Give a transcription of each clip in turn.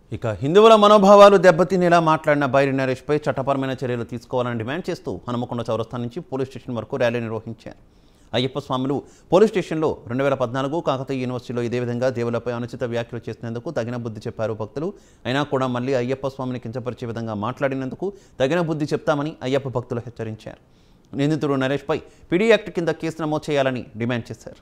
ఇక హిందువుల మనోభావాలు దెబ్బతినేలా మాట్లాడిన బైరి నరేష్పై చట్టపరమైన చర్యలు తీసుకోవాలని డిమాండ్ చేస్తూ హనుమకొండ చౌరస్థా నుంచి పోలీస్ స్టేషన్ వరకు ర్యాలీ నిర్వహించారు అయ్యప్ప స్వాములు పోలీస్ స్టేషన్లో రెండు వేల పద్నాలుగు కాకతీయ యూనివర్సిటీలో ఇదే విధంగా దేవులపై అనుచిత వ్యాఖ్యలు చేసినందుకు తగిన బుద్ధి చెప్పారు భక్తులు అయినా కూడా మళ్ళీ అయ్యప్ప స్వామిని కించపరిచే విధంగా మాట్లాడినందుకు తగిన బుద్ధి చెప్తామని అయ్యప్ప భక్తులు హెచ్చరించారు నిందితుడు నరేష్పై పిడి యాక్ట్ కింద కేసు నమోదు చేయాలని డిమాండ్ చేశారు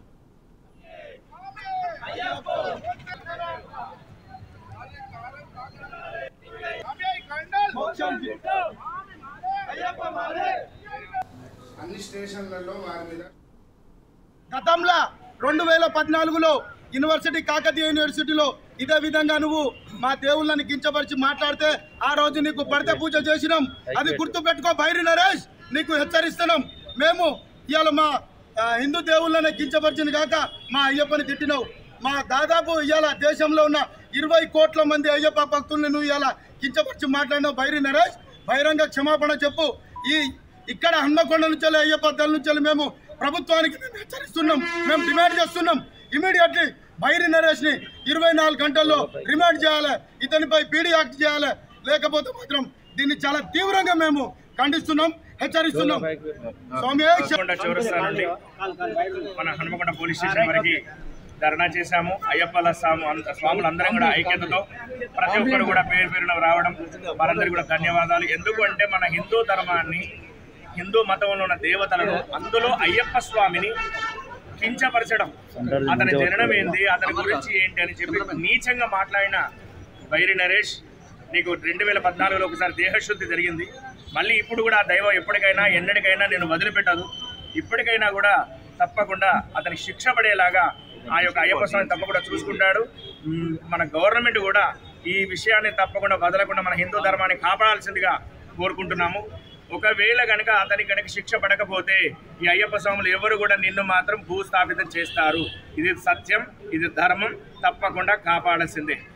అన్ని స్టేషన్లలో వారి మీద గతంలో రెండు వేల పద్నాలుగులో యూనివర్సిటీ కాకతీయ యూనివర్సిటీలో ఇదే విధంగా నువ్వు మా దేవుళ్ళని కించపరిచి మాట్లాడితే ఆ రోజు నీకు పడితే పూజ చేసినాం అది గుర్తు పెట్టుకో బైరి నరేష్ నీకు హెచ్చరిస్తున్నాం మేము ఇవాళ మా ఆ, హిందూ దేవుళ్ళని కించపరిచింది కాక మా అయ్యప్పని తిట్టినావు మా దాదాపు ఇవాళ దేశంలో ఉన్న ఇరవై కోట్ల మంది అయ్యప్ప భక్తుల్ని నువ్వు ఇవాళ కించపరిచి మాట్లాడినావు బైరి నరేష్ బహిరంగ క్షమాపణ చెప్పు ఈ ఇక్కడ హన్మకొండ నుంచి అయ్యప్ప దళ నుంచి మేము ప్రభుత్వానికి మేము హెచ్చరిస్తున్నాం మేము డిమాండ్ చేస్తున్నాం ఇమీడియట్లీ బైరి నరేష్ ని ఇరవై నాలుగు గంటల్లో రిమాండ్ చేయాలి ఇతనిపై పీడీ యాక్ట్ చేయాలి లేకపోతే మాత్రం దీన్ని చాలా తీవ్రంగా మేము ఖండిస్తున్నాం హెచ్చరిస్తున్నాం స్వామి హనుమకొండ చౌరస్తా నుండి మన హనుమకొండ పోలీస్ స్టేషన్ వరకు ధర్నా చేశాము అయ్యప్పల స్వాము అంత స్వాములందరం కూడా ఐక్యతతో ప్రతి ఒక్కరు కూడా పేరు పేరున రావడం వారందరికీ కూడా ధన్యవాదాలు ఎందుకు అంటే మన హిందూ ధర్మాన్ని హిందూ మతంలో ఉన్న దేవతలను అందులో అయ్యప్ప స్వామిని కించపరచడం అతని జననం ఏంది అతని గురించి ఏంటి అని చెప్పి నీచంగా మాట్లాడిన బైరి నరేష్ నీకు రెండు వేల పద్నాలుగులో ఒకసారి దేహశుద్ధి జరిగింది మళ్ళీ ఇప్పుడు కూడా ఆ దైవం ఎప్పటికైనా ఎన్నటికైనా నేను వదిలిపెట్టదు ఇప్పటికైనా కూడా తప్పకుండా అతనికి శిక్ష పడేలాగా ఆ యొక్క అయ్యప్ప స్వామి తప్పకుండా చూసుకుంటాడు మ్, మన గవర్నమెంట్ కూడా ఈ విషయాన్ని తప్పకుండా వదలకుండా మన హిందూ ధర్మాన్ని కాపాడాల్సిందిగా కోరుకుంటున్నాము ఒకవేళ కనుక అతనికి కనుక శిక్ష పడకపోతే ఈ అయ్యప్ప స్వాములు ఎవరు కూడా నిన్ను మాత్రం భూస్థాపితం చేస్తారు ఇది సత్యం ఇది ధర్మం తప్పకుండా కాపాడాల్సిందే